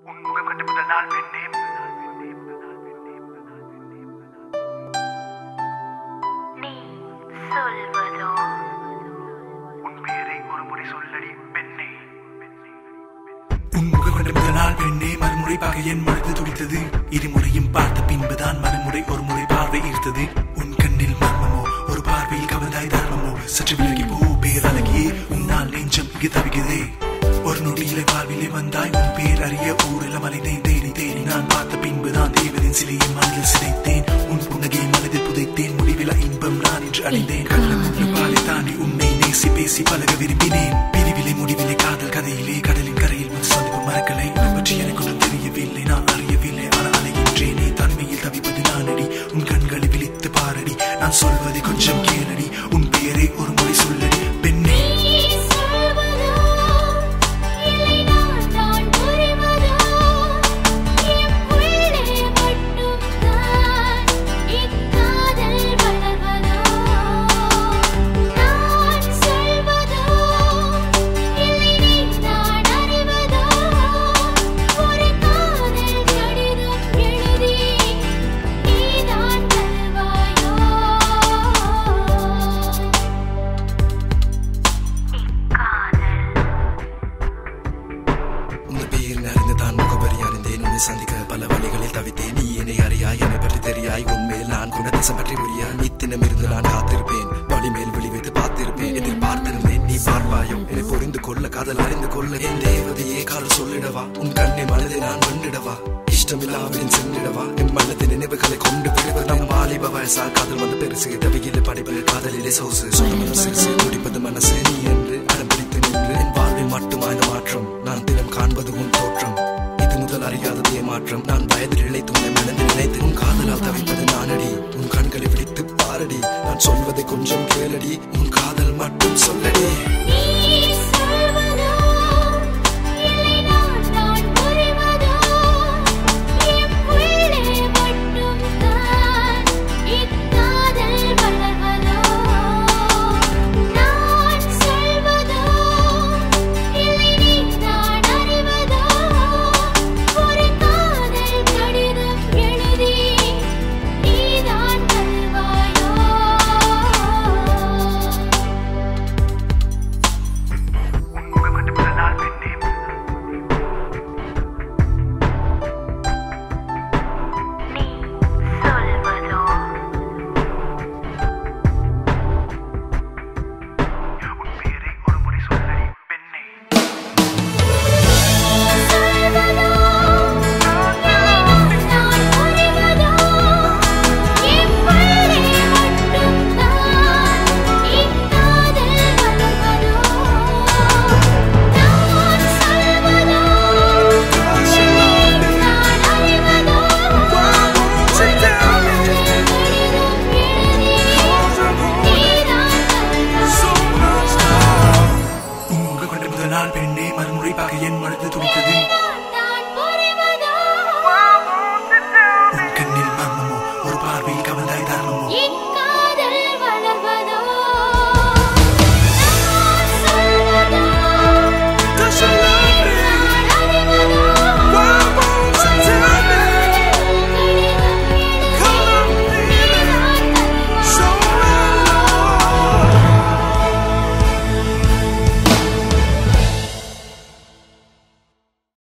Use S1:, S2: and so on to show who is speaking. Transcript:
S1: உன் முகம் கண்டு முதல் நாள் பெண்ணே
S2: நீ சொல்வதோ
S1: உன் பெயரை ஒரு முறை சொல்லடி பெண்ணே உன் முகம் கண்டு முதல் நாள் பெண்ணே மறுமுறை பார்க்க என் மனது துடித்தது இருமுறையும் பார்த்த பின்புதான் மறுமுறை ஒரு முறை பார்வை ஈர்த்தது உன் கண்ணில் மர்மமோ ஒரு பார்வையில் கவர்ந்தாய் தர்மமோ சற்று விலகி போ பேரழகியே உன்னால் நெஞ்சம் இங்கு தவிக்குதே ஒரு நொடியிலே வாழ்விலே வந்தாய் உன் பேர் அறிய ஊரில் மலைந்தேன் தேடி தேடி நான் பார்த்த பின்புதான் தேவரின் சிலையை மனதில் சிதைத்தேன் உன் புன்னகையை மனதில் புதைத்தேன் முடிவில் இன்பம் நான் என்று அடைந்தேன் கள்ளம் உள்ள பாலை தாண்டி உன்னை நேசி பேசி பழக விரும்பினேன் பிரிவிலே முடிவிலே காதல் கதையிலே கடலின் கரையில் முன் சந்திப்பு மறக்கலை உன்னை பற்றி எனக்கு ஒன்றும் தெரியவில்லை நான் அறியவில்லை ஆனால் அலைகின்றேனே தனிமையில் தவிப்பது நானடி உன் கண்களை விழித்து பாரடி நான் சொல்வதை கொஞ்சம் கேளடி உன் பெயரை ஒரு முறை சொல்லடி பெண்ணே
S2: நீ சொல்வதோ இல்லை நான் தான் புரிவதோ என் உள்ளே மட்டும்தான் இக்காதல் வளர்வதோ நான் சொல்வதோ இல்லை நீ தான் அறிவதோ ஒரு காதல் கடிதம் எழுதி நீதான் தருவாயோ
S3: உந்த பேரின் அறிந்து தான் முகவரி அறிந்தேன் உன்னை சந்திக்க பல வழிகளில் தவித்தேன் நீ என்னை அறியாய் என்னை பற்றி தெரியாய் உன்மேல் நான் கொண்ட தேசம் பற்றி புரியா நித்தினம் இருந்து நான் காத்திருப்பேன் வழி மேல் விழி வைத்து பார்த்திருப்பேன் எதிர்பார்த்திருந்தேன் நீ பார்ப்பாயோ என்னை புரிந்து கொள்ள காதல் அறிந்து கொள்ள என் தேவதையே காதல் சொல்லிடவா உன் கண்ணை மனதை நான் வென்றிடவா இஷ்டமில்லாவிடன் சென்றிடவா என் மனதின் நினைவுகளை கொண்டு விடுவது நம் வாலிப வயசா காதல் வந்து பெருசு தவியிலே படிப்பு காதலிலே சோசு சொந்தமனம் சிறுசு துடிப்பது மனசு நீ என்று அடம் பிடித்து நின்று என் வாழ்வில் மட்டும் ஆய்ந்த மாற்றம் நான் தினம் காண்பது உன் தோற்றம் இது முதல் அறியாதது ஏமாற்றம் நான் வயதில் இழைத்து உன்னை மனதில் நினைத்து உன் காதலால் தவிப்பது நானடி உன் கண்களை விழித்து பாரடி நான் சொல்வதை கொஞ்சம் கேளடி உன் காதல் மட்டும் சொல்லடி